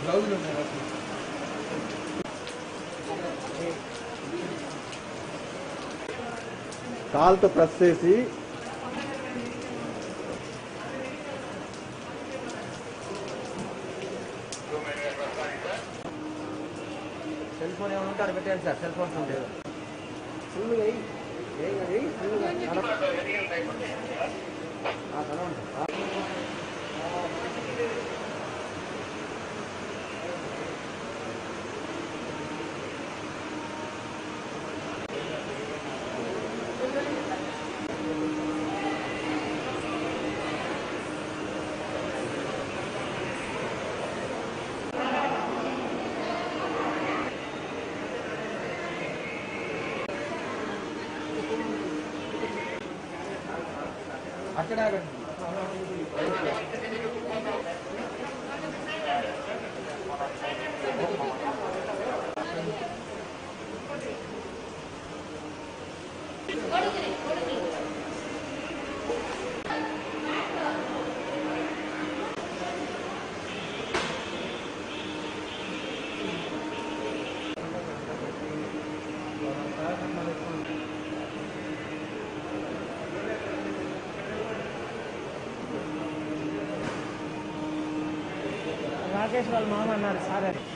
బ్లౌజులు ఉన్నాయి వాటికి. కాలుతో ప్రెస్ చేసి సెల్ ఫోన్ ఏమైనా ఉంటే అక్కడ పెట్టండి సార్ సెల్ ఫోన్స్ ఉంటాయి ఫుల్గా వెయ్యి. ఏం కాదు, వెయ్యి, ఫుల్గా. ఆ, కలవండి. ఆ. అక్కడే ఆగండి. రాకేష్ వాళ్ళ మామ అన్నారు సార్ అని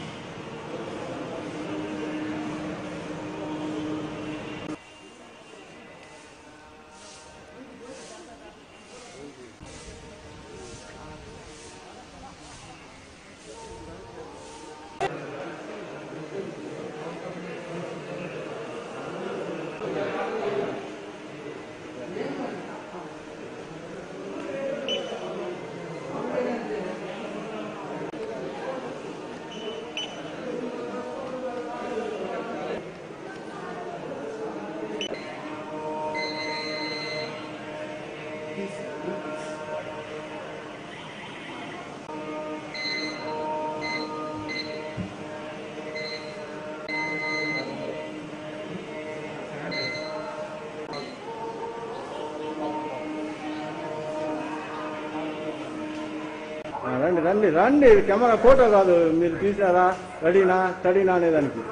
ఆ, రండి రండి రండి కెమెరా ఫోటో కాదు మీరు తీసారా రెడీనా స్టడీనా అనేదానికి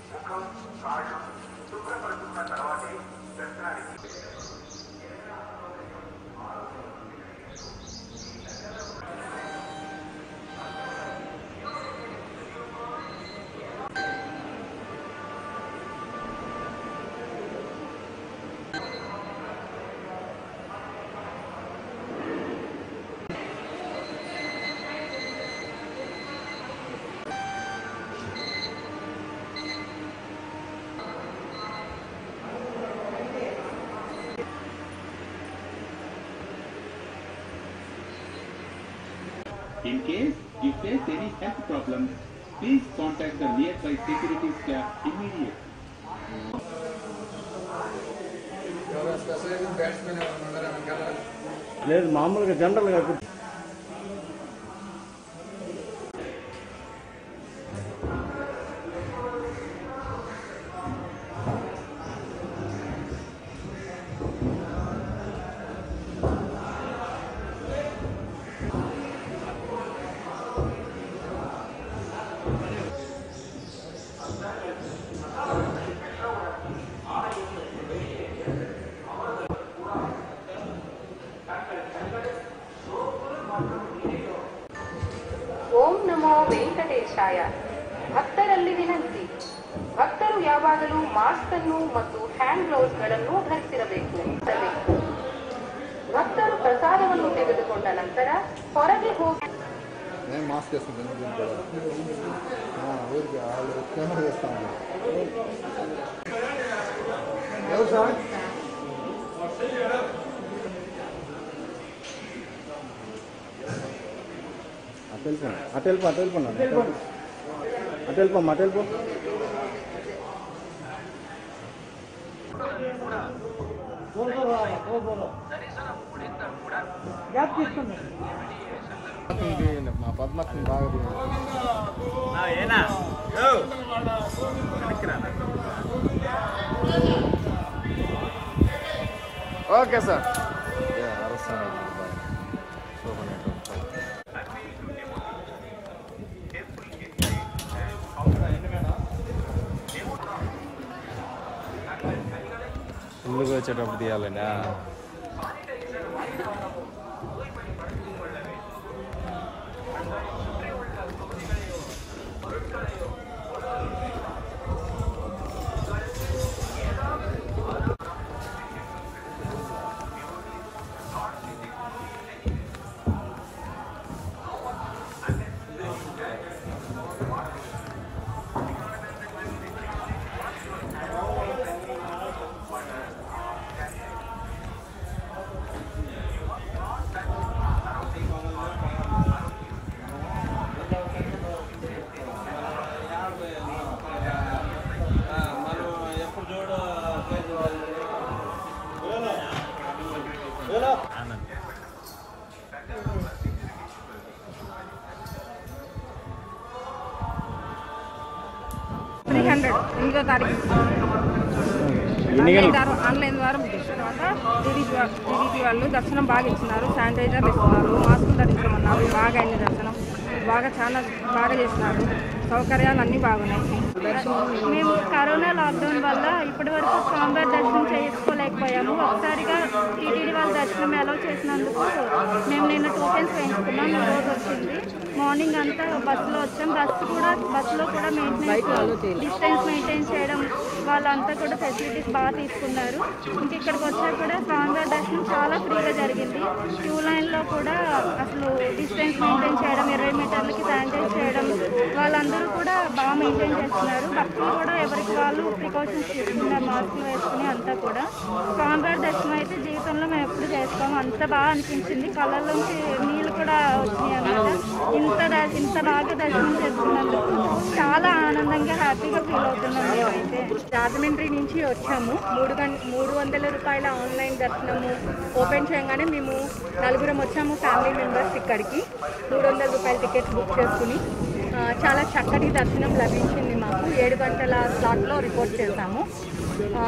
In case you face any health problems, please contact the nearby security staff immediately. ఎవరు స్పెషల్ బ్యాట్స్మెన్ ఎవరు ఉన్నారా వెనకాల లేదు మామూలుగా జనరల్గా కూర్చో- ಓಂ ನಮೋ ವೆಂಕಟೇಶಾಯ ಭಕ್ತರಲ್ಲಿ ವಿನಂತಿ ಭಕ್ತರು ಯಾವಾಗಲೂ ಮಾಸ್ಕ್ ಅನ್ನು ಮತ್ತು ಹ್ಯಾಂಡ್ ಗ್ಲೌಸ್ಗಳನ್ನು ಧರಿಸಿರಬೇಕು ಧರಿಸಿರಬೇಕು. ಭಕ್ತರು ಪ್ರಸಾದವನ್ನು ತೆಗೆದುಕೊಂಡ ನಂತರ ಹೊರಗೆ ಹೋಗಿ నేను మాస్క్ వేసుకుంటాను దీన్ని కూడా ఆ, ఊరికి వాళ్ళు కెమెరా చేస్తాను ఎవరు సార్ అటు వెళ్ళిపో అటు వెళ్ళిపో అటు వెళ్ళిపో నాన్న. అటు వెళ్ళిపోమ్మా అటు వెళ్ళిపో గ్యాప్ తీసుకోండి మా పద్మక్ని బాగా ఓకే సార్ అరస్తాను శోభన ఇల్లుకి వచ్చేటప్పుడు తీయాలండి ఆ. త్రీ హండ్రెడ్ ఎనిమిదో తారీఖు ఎన్ని ఆన్లైన్ గంటలు ద్వారా ఆన్లైన్ ద్వారా బుక్ చేసిన తర్వాత టీడీపీ వా- టీడీపీ వాళ్ళు దర్శనం బాగా ఇచ్చినారు శానిటైజర్ ఇస్తున్నారు మాస్కులు ధరించమన్నారు బాగా అయింది దర్శనం బాగా చాలా బాగా చేసినారు సౌకర్యాలు అన్నీ బాగున్నాయి మేము కరోనా లాక్డౌన్ వల్ల ఇప్పటి వరకు స్వామివారి దర్శనం చేసుకోలేకపోయాము ఒకసారిగా టీటీడీ వాళ్ళ దర్శనం అలౌ చేసినందుకు మేము నిన్న టోకెన్స్ వేయించుకున్నాం ఈ రోజు వచ్చింది మార్నింగ్ అంతా బస్సులో వచ్చాం బస్సు కూడా బస్సులో కూడా మెయింటెనెన్స్ డిస్టెన్స్ మెయింటైన్ చేయడం వాళ్ళంతా కూడా ఫెసిలిటీస్ బాగా తీసుకున్నారు ఇంక ఇక్కడికి వచ్చాక కూడా స్వామివారి దర్శనం చాలా ఫ్రీగా జరిగింది క్యూ లైన్లో కూడా అసలు డిస్టెన్స్ మెయింటైన్ చేయడం ఇరవై మీటర్లకి శానిటైజ్ చేయడం వాళ్ళందరూ కూడా బాగా మెయింటైన్ చేస్తున్నారు భక్తులు కూడా ఎవరికి వాళ్ళు ప్రికాషన్స్ తీసుకున్నారు మాస్కులు వేసుకుని అంతా కూడా స్వామివారి దర్శనం అయితే జీవితంలో మేము ఎప్పుడు చేస్తాము అంత బాగా అనిపించింది కళ్ళల్లోంచి నీళ్ళు కూడా వచ్చినాయి అన్నమాట ఇంత ద- ఇంత బాగా దర్శనం చేసుకున్నందుకు చాలా ఆనందంగా హ్యాపీగా ఫీల్ అవుతున్నాం మేమైతే రాజమండ్రి నుంచి వచ్చాము మూడు గంట మూడు వందల రూపాయల ఆన్లైన్ దర్శనము ఓపెన్ చేయగానే మేము నలుగురం వచ్చాము ఫ్యామిలీ మెంబర్స్ ఇక్కడికి మూడు వందల రూపాయల టికెట్స్ బుక్ చేసుకుని ఆ, చాలా చక్కటి దర్శనం లభించింది మాకు ఏడు గంటల స్లాట్లో రిపోర్ట్ చేశాము ఆ,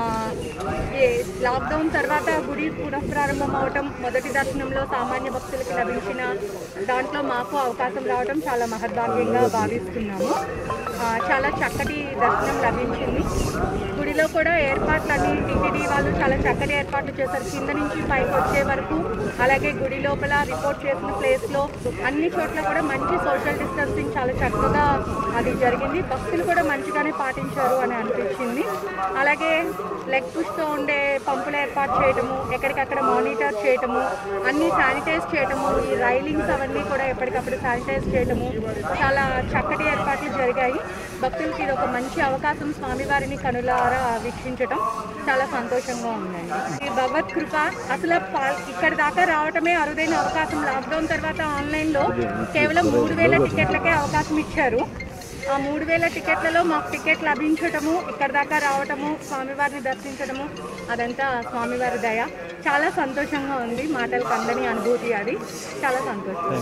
ఈ లాక్డౌన్ తర్వాత గుడి పునఃప్రారంభం అవటం మొదటి దర్శనంలో సామాన్య భక్తులకి లభించిన దాంట్లో మాకు అవకాశం రావడం చాలా మహద్భాగ్యంగా భావిస్తున్నాము ఆ, చాలా చక్కటి దర్శనం లభించింది గుడిలో కూడా ఏర్పాట్లన్నీ టీటీడీ వాళ్ళు చాలా చక్కటి ఏర్పాట్లు చేశారు కింద నుంచి పైకి వచ్చే వరకు అలాగే గుడి లోపల రిపోర్ట్ చేసిన ప్లేస్లో అన్ని చోట్ల కూడా మంచి సోషల్ డిస్టెన్సింగ్ చాలా చక్కగా అది జరిగింది భక్తులు కూడా మంచిగానే పాటించారు అని అనిపించింది అలాగే లెగ్ పుష్తో ఉండే పంపులు ఏర్పాటు చేయటము ఎక్కడికక్కడ మానిటర్ చేయటము అన్ని శానిటైజ్ చేయటము ఈ రైలింగ్స్ అవన్నీ కూడా ఎప్పటికప్పుడు శానిటైజ్ చేయటము చాలా చక్కటి ఏర్పాట్లు జరిగాయి భక్తులకి ఇది ఒక మంచి అవకాశం స్వామివారిని కనులారా వీక్షించటం చాలా సంతోషంగా ఉందండి ఈ భగవత్ కృప అసలు పా- ఇక్కడ దాకా రావటమే అరుదైన అవకాశం లాక్డౌన్ తర్వాత ఆన్లైన్లో కేవలం మూడు వేల టికెట్లకే అవకాశం ఇచ్చారు ఆ మూడు వేల టికెట్లలో మాకు టికెట్ లభించటము ఇక్కడ దాకా రావటము స్వామివారిని దర్శించడము అదంతా స్వామివారి దయ చాలా సంతోషంగా ఉంది మాటలకు అందని అనుభూతి అది చాలా సంతోషం